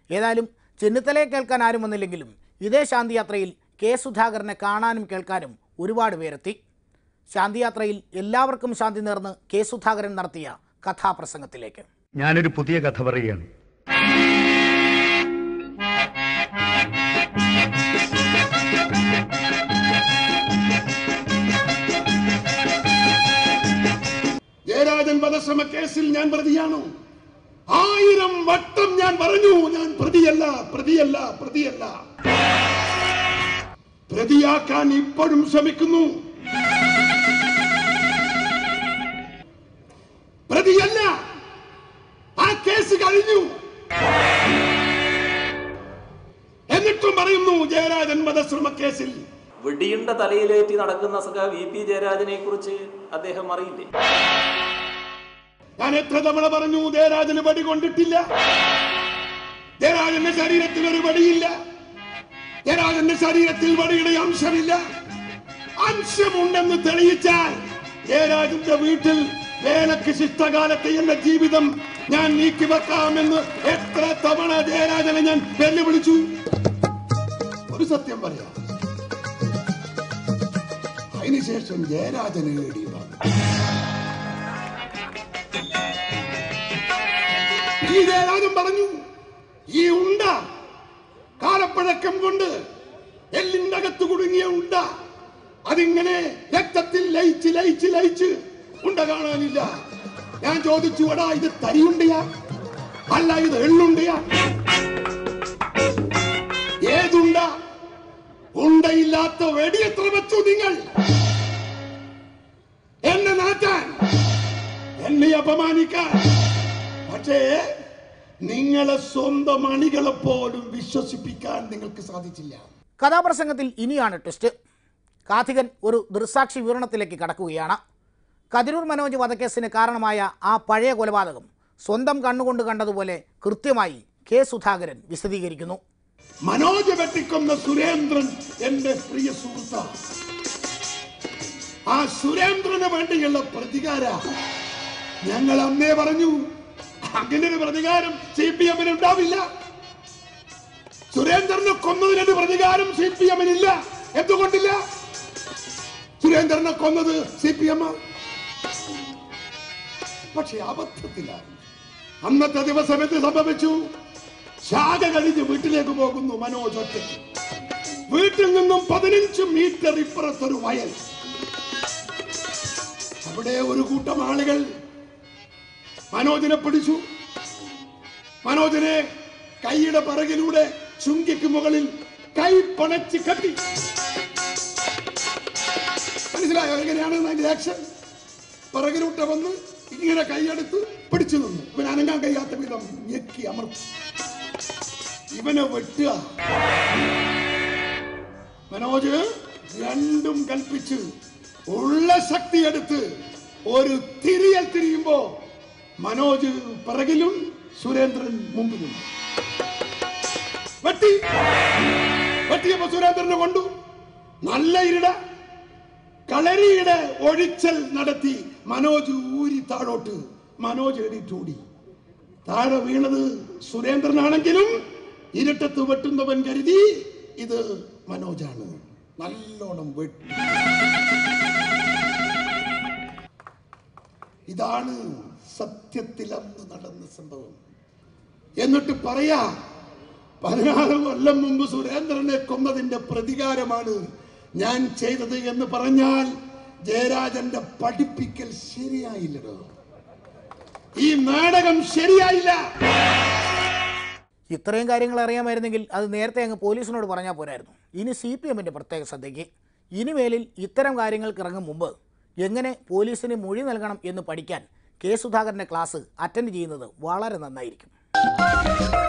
ഏതായാലും ചെന്നിത്തലയെ കേൾക്കാൻ ആരും വന്നില്ലെങ്കിലും ഇതേ ശാന്തിയാത്രയിൽ കെ സുധാകരനെ കാണാനും കേൾക്കാനും ഒരുപാട് പേരെത്തി ശാന്തിയാത്രയിൽ എല്ലാവർക്കും ശാന്തി നേർന്ന് കെ സുധാകരൻ നടത്തിയ കഥാപ്രസംഗത്തിലേക്ക് ഞാനൊരു പുതിയ കഥ പറയുകയാണ് ജയരാജൻ വധശ്രമ കേസിൽ ഞാൻ പ്രതിയാണോ ആയിരം വട്ടം ഞാൻ പറഞ്ഞു ഞാൻ പ്രതിയല്ല പ്രതിയല്ല പ്രതിയല്ല പ്രതിയാക്കാൻ ഇപ്പോഴും ശ്രമിക്കുന്നു പ്രതിയല്ല ആ കേസ് കഴിഞ്ഞു എന്നിട്ടും പറയുന്നു ജയരാജൻ വധശ്രമ കേസിൽ വെടിയുണ്ട തലയിലേറ്റി നടക്കുന്ന സഖ വി പി ജയരാജനെ കുറിച്ച് അദ്ദേഹം അറിയില്ലേ ഞാൻ എത്ര തവണ പറഞ്ഞു ജയരാജന് വടി കൊണ്ടിട്ടില്ല ജയരാജന്റെ ശരീരത്തിൽ ഒരു വടിയില്ല ജയരാജന്റെ ശരീരത്തിൽ വടിയുടെ അംശമില്ല അംശമുണ്ടെന്ന് തെളിയിച്ചാൽ ജയരാജന്റെ വീട്ടിൽ വേലക്ക് ശിഷ്ടകാലത്തെ എന്റെ ജീവിതം ഞാൻ നീക്കിവെക്കാമെന്ന് എത്ര തവണ ജയരാജനെ ഞാൻ വെല്ലുവിളിച്ചു ഒരു സത്യം പറയാം അതിനുശേഷം ജയരാജന് വേണ്ടി വന്നു ഈ ജയരാജൻ പറഞ്ഞു ഈ ഉണ്ട കാലപ്പഴക്കം കൊണ്ട് എല്ലിന്റെ അകത്ത് കുടുങ്ങിയ ഉണ്ട അതിങ്ങനെ രക്തത്തിൽ ലയിച്ച് ലയിച്ച് ലയിച്ച് ഉണ്ട കാണാനില്ല ഞാൻ ചോദിച്ചു എടാ ഇത് തരിയുണ്ടയാ അല്ല ഇത് എള്ളുണ്ടയാ ഏതുണ്ട ഉണ്ടയില്ലാത്ത വെടിയെത്ര വെച്ചു നിങ്ങൾ എന്നെ നാട്ടാൻ എന്നെ അപമാനിക്കാൻ പക്ഷേ നിങ്ങളെ സ്വന്തം അണികളെ പോലും വിശ്വസിപ്പിക്കാൻ നിങ്ങൾക്ക് സാധിച്ചില്ല കഥാപ്രസംഗത്തിൽ ഇനിയാണ് ട്വിസ്റ്റ് കാഥികൻ ഒരു ദൃസാക്ഷി വിവരണത്തിലേക്ക് കടക്കുകയാണ് കതിരൂർ മനോജ് വധക്കേസിന് കാരണമായ ആ പഴയ കൊലപാതകം സ്വന്തം കണ്ണുകൊണ്ട് കണ്ടതുപോലെ കൃത്യമായി കെ സുധാകരൻ വിശദീകരിക്കുന്നു മനോജ് വെട്ടിക്കൊന്ന സുരേന്ദ്രൻ എന്റെ പ്രിയ സുഹൃത്ത ആ സുരേന്ദ്രന് വേണ്ടിയുള്ള പ്രതികാര ഞങ്ങൾ അന്നേ പറഞ്ഞു അങ്ങനെ ഒരു പ്രതികാരം സി പി എമ്മിന് ഉണ്ടാവില്ല സുരേന്ദ്രനെ കൊന്നതിനൊരു പ്രതികാരം സി പി എമ്മിനില്ല എന്തുകൊണ്ടില്ല സുരേന്ദ്രനെ കൊന്നത് സി പി എം പക്ഷെ അബദ്ധത്തിലാണ് അന്നത്തെ ദിവസം എന്ത് സംഭവിച്ചു ശാഖ കഴിഞ്ഞ് വീട്ടിലേക്ക് പോകുന്നു മനോജ് ഒറ്റയ്ക്ക് വീട്ടിൽ നിന്നും പതിനഞ്ച് മീറ്റർ ഇപ്പുറത്തൊരു വയൽ അവിടെ ഒരു കൂട്ടം ആളുകൾ മനോജിനെ പിടിച്ചു മനോജിനെ കൈയുടെ പിറകിലൂടെ ചുങ്കിക്ക് മുകളിൽ കൈ പണച്ച് കെട്ടി മനസ്സിലായോ എങ്ങനെയാണ് അതിന്റെ ആക്ഷൻ പിറകിലൂട്ട വന്ന് ഇങ്ങനെ കൈയെടുത്ത് പിടിച്ചു നിന്നു ഇവൻ അനങ്ങാൻ കഴിയാത്ത വിധം ഞെക്കി അമർത്തി ഇവനെ വെട്ടുക മനോജ് രണ്ടും കൽപ്പിച്ച് ഉള്ള ശക്തി എടുത്ത് ഒരു തിരിയൽ തിരിയുമ്പോ മനോജ് പിറകിലും സുരേന്ദ്രൻ മുമ്പിലും വെട്ടി വെട്ടിയപ്പോ സുരേന്ദ്രനെ കൊണ്ടു നല്ല ഇരുട കളരിയുടെ ഒഴിച്ചൽ നടത്തി മനോജ് ഊരി താഴോട്ട് മനോജ് എണീറ്റോടി താഴെ വീണത് സുരേന്ദ്രനാണെങ്കിലും ഇരുട്ടത്ത് വെട്ടുന്നവൻ കരുതി ഇത് മനോജാണ് നല്ലോണം വെട്ടി ഇതാണ് സത്യത്തിൽ അന്ന് നടന്ന സംഭവം എന്നിട്ട് പറയാ പതിനാറ് കൊല്ലം മുമ്പ് സുരേന്ദ്രനെ കൊന്നതിന്റെ പ്രതികാരമാണ് ഞാൻ ചെയ്തത് എന്ന് പറഞ്ഞാൽ ജയരാജന്റെ പഠിപ്പിക്കൽ ശരിയായില്ലടോ ഈ നാടകം ശരിയായില്ല ഇത്രയും കാര്യങ്ങൾ അറിയാമായിരുന്നെങ്കിൽ അത് നേരത്തെ അങ്ങ് പോലീസിനോട് പറഞ്ഞാൽ പോരായിരുന്നു ഇനി സി പി എമ്മിൻ്റെ പ്രത്യേക ശ്രദ്ധയ്ക്ക് ഇനിമേലിൽ ഇത്തരം കാര്യങ്ങൾക്ക് ഇറങ്ങും മുമ്പ് എങ്ങനെ പോലീസിന് മൊഴി നൽകണം എന്ന് പഠിക്കാൻ കെ സുധാകരൻ്റെ ക്ലാസ് അറ്റൻഡ് ചെയ്യുന്നത് വളരെ നന്നായിരിക്കും